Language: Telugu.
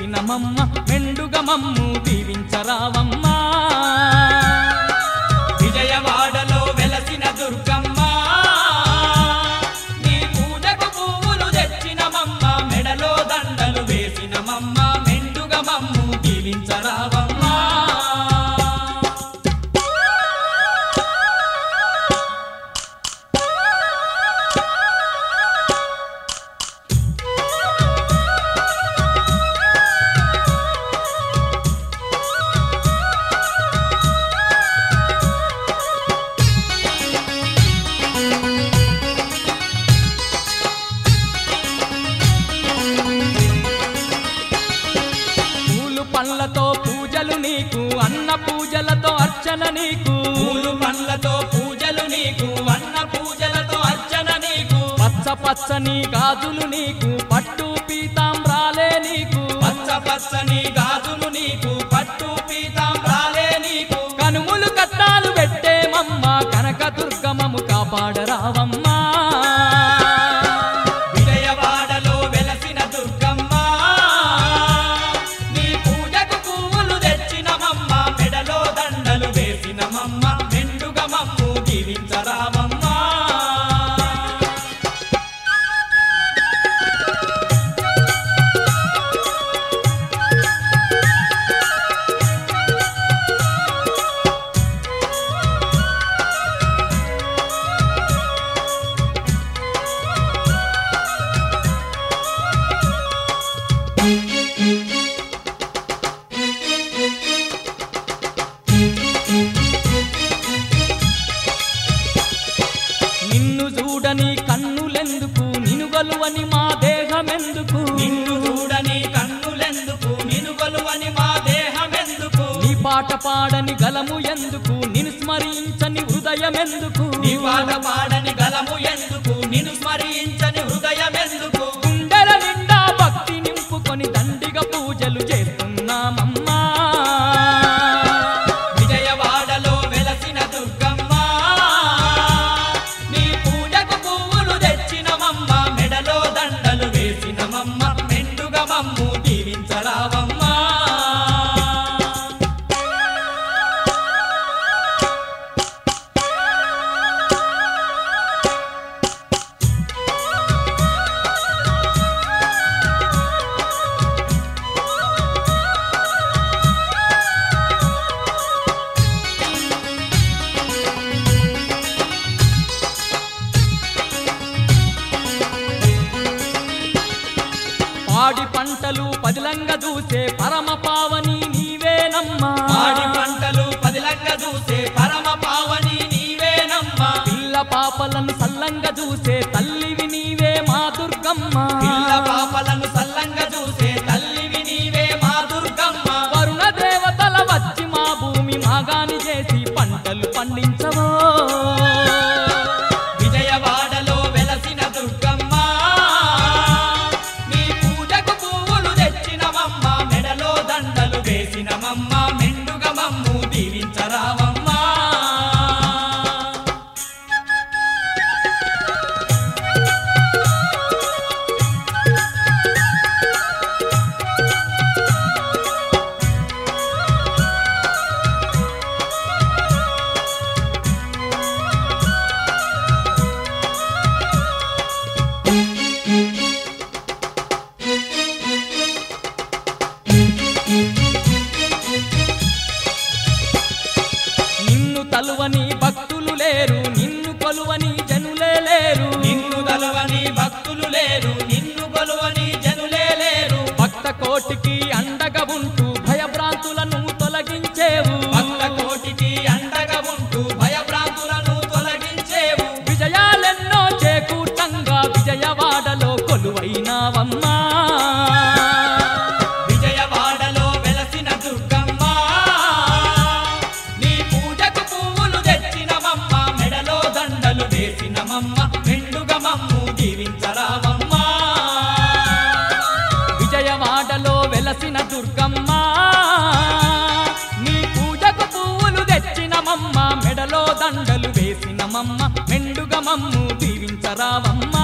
వెలసినమమ్మ మెండుగా మమ్ము దీవించరావమ్మా విజయవాడలో వెలసిన దుర్గమ్మ నీ పూజకు పువ్వులు తెచ్చినమమ్మ మెడలో దండలు వేసినమమ్మ మెండుగా మమ్ము దీవించరావమ్మా పూలు పండ్లతో పూజలు నీకు అన్న పూజలతో అర్చన నీకు పూలు పండ్లతో పూజలు నీకు అన్న పూజలతో అర్చన నీకు పచ్చ పచ్చని గాజులు నీకు పట్టు పీతాంబ్రాలే నీకు పచ్చ పచ్చని గాజులు నీకు పట్టు పీతాంబ్రాలే నీకు కనుములు కట్టాలు పెట్టేమమ్మ కనక దుర్గమము కాపాడరావమ్మా విజయవాడలో వెలసిన దుర్గమ్మ నీ పూజకు పువ్వులు తెచ్చినమమ్మ మెడలో దండలు వేసినమమ్మ మెండుగా మమ్ము దీవించరామమ్మా నిన్ను చూడని కన్నులెందుకు నినుగలువని మా దేహమెందుకు నిన్ను చూడని కన్నులెందుకు నిను కొలువని మా దేహమెందుకు నీ పాట పాడని గలము ఎందుకు నిన్ను స్మరించని హృదయమెందుకు నీ పాట పాడని గలము ఎందుకు నిన్ను స్మరించని హృదయమెందుకు గుండెల నిండా భక్తి నింపుకొని దండిగా పూజలు చేస్తున్నామమ్మా విజయవాడలో వెలసిన దుర్గమ్మ నీ పూజకు పువ్వులు తెచ్చినమమ్మ మెడలో దండలు వేసినమమ్మ మెండుగా మమ్ము దీవించరావమ్మా పాడి పంటలు పదిలంగా చూసే పరమ పావని నీవేనమ్మా పాడి పంటలు పదిలంగా చూసే పరమ పావని నీవేనమ్మా పిల్ల పాపలను సల్లంగా చూసే తల్లివి నీవే మా దుర్గమ్మ పిల్ల పాపలను సల్లంగా చూసే తల్లివి నీవే మా దుర్గమ్మ వరుణ దేవతల వచ్చి మా భూమి మాగాని చేసి పంటలు పండించవో విజయవాడలో వెలసిన దుర్గమ్మ నీ పూజకు పువ్వులు తెచ్చినమమ్మ మెడలో దండలు వేసినమమ్మ మెండుగా మమ్ము దీవించరావమ్మా నిన్ను తలువని భక్తులు లేరు నిన్ను కొలువని జనులే లేరు నిన్ను గలవని భక్తులు లేరు నిన్ను కొలువని జనులే లేరు భక్త కోటికి అండగా ఉంటూ భయభ్రాంతులను తొలగించేవు భక్త కోటికి అండగా ఉంటూ భయభ్రాంతులను తొలగించేవు విజయాలెన్నో చేకూర్చంగా విజయవాడలో కొలువైనావమ్మా విజయవాడలో వెలసిన దుర్గమ్మ నీ పూజకు పువ్వులు తెచ్చినమమ్మ మెడలో దండలు వేసినమమ్మ మెండుగా మమ్ము దీవించరావమ్మా విజయవాడలో వెలసిన దుర్గమ్మ నీ పూజకు పువ్వులు తెచ్చినమమ్మ మెడలో దండలు వేసినమమ్మ మెండుగా మమ్ము దీవించరావమ్మ